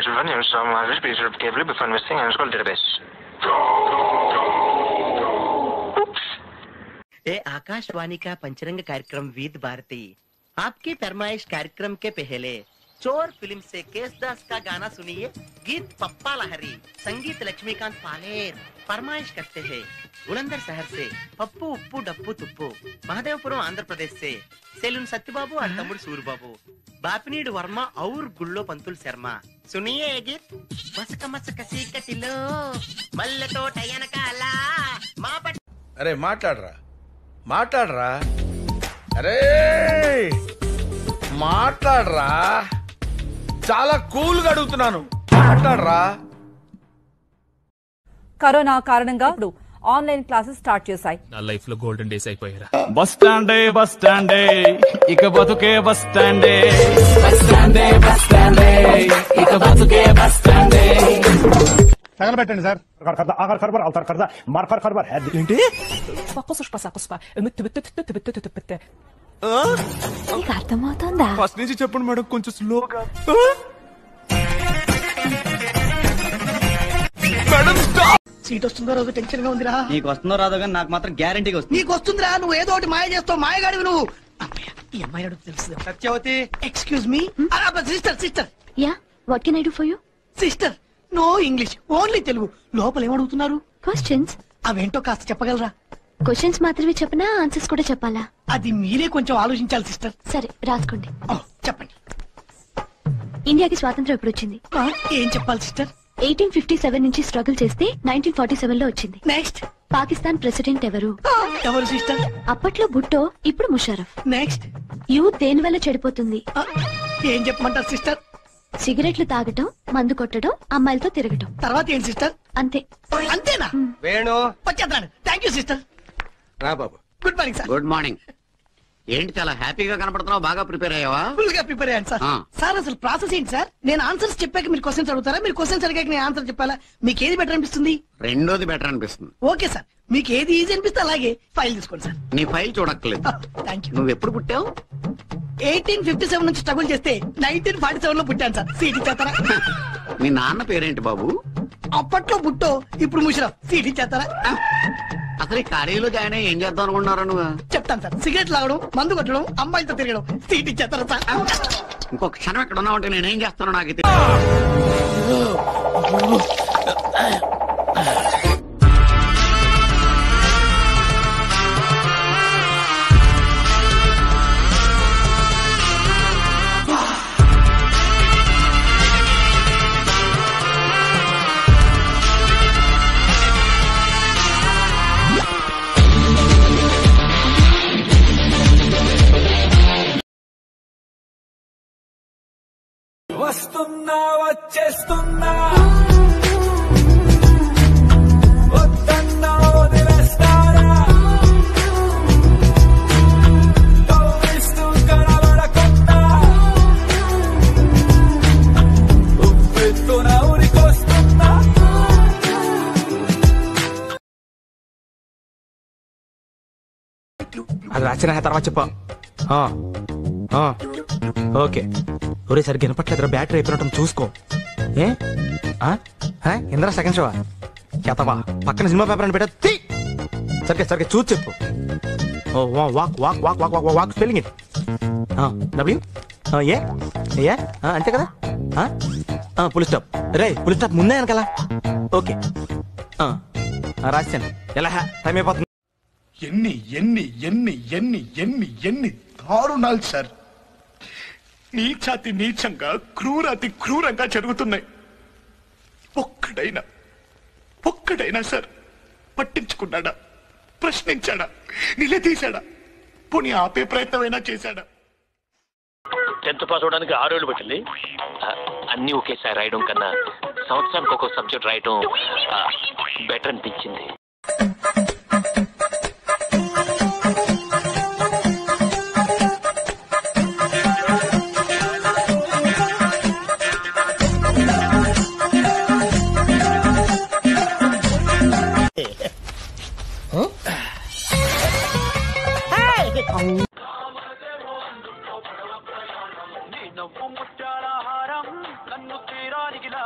children, you saw my please carefully before investing and scroll database. ए आकाशवाणी का पंचरंग कार्यक्रम with Bharti आपकी फरमाइश कार्यक्रम के पहले चोर फिल्म से केसदास का गाना सुनिए गीत पप्पा लहरी संगीत लक्ष्मीकांत पालेर फरमाइश करते हैं बुलंदर शहर से पप्पू उप्पू डप्पू तुप्पू महादेवपुरम आंध्र प्रदेश से सेलून सत्यबाबू और तमुड़ सूरबाबू బాపినీడు వర్మ ఔర్ గుళ్ళో పంతులు శర్మ సునియే ఏ గీత్ మసక మసక సీకటిలో మల్లెతో టయనకాల మా పట్ అరే మాట్లాడరా మాట్లాడరా అరే మాట్లాడరా చాలా కూల్గా అడుగుతున్నాను మాట్లాడరా కరోనా కారణంగా ఇప్పుడు ఆన్లైన్ క్లాసెస్ స్టార్ట్ చేశాయి నా లైఫ్ లో గోల్డెన్ డేస్ అయిపోయారా బస్ స్టాండే బస్ స్టాండే ఇక బతుకే బస్ స్టాండే బస్ స్టాండే బస్ స్టాండే ఇక బతుకే బస్ స్టాండే తగలబెట్టండి సార్ ఆఖర్ ఖర్బర్ అవుతారు ఖర్దా మార్కర్ ఖర్బర్ ఏంటి నీకు అర్థమవుతుందా ఫస్ట్ నుంచి చెప్పండి మేడం కొంచెం స్లోగా మేడం స్టాప్ సీట్ వస్తుందో రోజు టెన్షన్ గా ఉందిరా నీకు వస్తుందో రాదో కానీ నాకు మాత్రం గ్యారంటీగా వస్తుంది నీకు వస్తుందిరా నువ్వు ఏదో ఒకటి మాయ చేస్తావు మాయగాడివి నువ్వు అమ్మయ్య, ఈ అమ్మాయి అడుగు తెలుసు Satyavati excuse me sister sister ya what can I do for you sister no English only Telugu లోపల ఏమడుగుతున్నారు క్వశ్చన్స్ అవేంటో కాస్త చెప్పగలరా క్వశ్చన్స్ మాత్రమే చెప్పనా ఆన్సర్స్ కూడా చెప్పాలా అది మీరే కొంచెం ఆలోచించాలి సిస్టర్ సరే రాసుకోండి చెప్పండి ఇండియాకి స్వాతంత్రం ఎప్పుడు వచ్చింది ఆ, ఏం చెప్పాలి సిస్టర్ ఎయిటీన్ ఫిఫ్టీ సెవెన్ నుంచి స్ట్రగుల్ చేస్తే నైన్టీన్ ఫార్టీ సెవెన్ లో వచ్చింది నెక్స్ట్ పాకిస్తాన్ ప్రెసిడెంట్ ఎవరు ఎవరు సిస్టర్ అప్పట్లో భుట్టో ఇప్పుడు ముషారఫ్ నెక్స్ట్ యూత్ దేని వల్ల చెడిపోతుంది ఏం చెప్పమంటారు సిస్టర్ సిగరెట్లు తాగటం మందు కొట్టడం అమ్మాయిలతో తిరగటం తర్వాత ఏంటి సిస్టర్ అంతే అంతేనా వేణు వచ్చేద్దాను థ్యాంక్ యూ సిస్టర్ రా బాబు good morning sir good morning ఏంటి చాలా హ్యాపీగా కనపడుతున్నావు బాగా ప్రిపేర్ అయ్యావా ఫుల్ గా ప్రిపేర్ అయ్యాను సార్ ఆ. సార్ అసలు ప్రాసెస్ ఏంటి సార్ నేను ఆన్సర్స్ చెప్పాక మీరు క్వశ్చన్స్ అడుగుతారా మీరు క్వశ్చన్స్ అడిగాక నేను ఆన్సర్ చెప్పాలా మీకు ఏది బెటర్ అనిపిస్తుంది రెండోది బెటర్ అనిపిస్తుంది ఓకే సార్ మీకు ఏది ఈజీ అనిపిస్తే అలాగే ఫైల్ తీసుకోండి సార్ నీ ఫైల్ చూడక్కర్లేదు థ్యాంక్ యూ నువ్వు ఎప్పుడు పుట్టావు ఎయిటీన్ ఫిఫ్టీ సెవెన్ నుంచి స్ట్రగుల్ చేస్తే నైన్టీన్ ఫార్టీ సెవెన్ లో పుట్టాను సార్ సీట్ ఇచ్చేస్తారా మీ నాన్న పేరేంటి బాబు అప్పట్లో పుట్టో ఇప్పుడు ముషరఫ్ సీట్ ఇచ్చేస్తారా అసలు ఈ కాలేజీలో జాయిన్ అయ్యి ఏం చేద్దాం అనుకుంటున్నారా నువ్వు చెప్తాను సార్ సిగరెట్ లాగడం మందు కొట్టడం అమ్మాయిలతో తిరగడం సీట్ ఇచ్చేస్తారా సార్ ఇంకొక క్షణం ఎక్కడ ఉన్నావు అంటే నేనేం చేస్తానో నాకు ఇది వస్తున్నా వచ్చేస్తున్నా వద్దన్నా వదిలేస్తారా కవ్విస్తూ కనబడకుండా ఉప్పెత్తున ఉరికొస్తున్నా అది రాసిన తర్వాత చెప్పా ఆ, ఆ, ఓకే ఒరే సరిగ్గా వినపట్లేదురా బ్యాటరీ అయిపోయినట్టు చూసుకో ఏ ఆ? ఆ? ఇంద్రా సెకండ్ షోవా చేతవా పక్కన సినిమా పేపర్ అని పెట్టా తీ సరిగ్గా సరిగ్గా చూసి చెప్పు ఓ వా- walk walk walk walk walk walk spelling it W A A ఆ, అంతే కదా పులి స్టాప్ రే పులి స్టాప్ ముందే వెనకాల ఓకే ఆ, ఆ, రాశాను ఎలా టైం అయిపోతుంది ఎన్ని ఎన్ని ఎన్ని ఎన్ని ఎన్ని ఎన్ని దారుణాలు సార్ నీచాతి నీచంగా క్రూరాతి క్రూరంగా జరుగుతున్నాయి ఒక్కడైనా ఒక్కడైనా సార్ పట్టించుకున్నాడా ప్రశ్నించాడా నిలదీశాడా పోనీ ఆపే ప్రయత్నమైనా చేశాడా టెన్త్ పాస్ అవడానికి ఆరేళ్ళు పట్టింది ఆ, అన్నీ ఒకేసారి రాయడం కన్నా సంవత్సరానికి ఒక్కొక్క సబ్జెక్ట్ రాయడం బెటర్ అనిపించింది నవ్వు ముత్యాల హారం నన్ను తీరానికి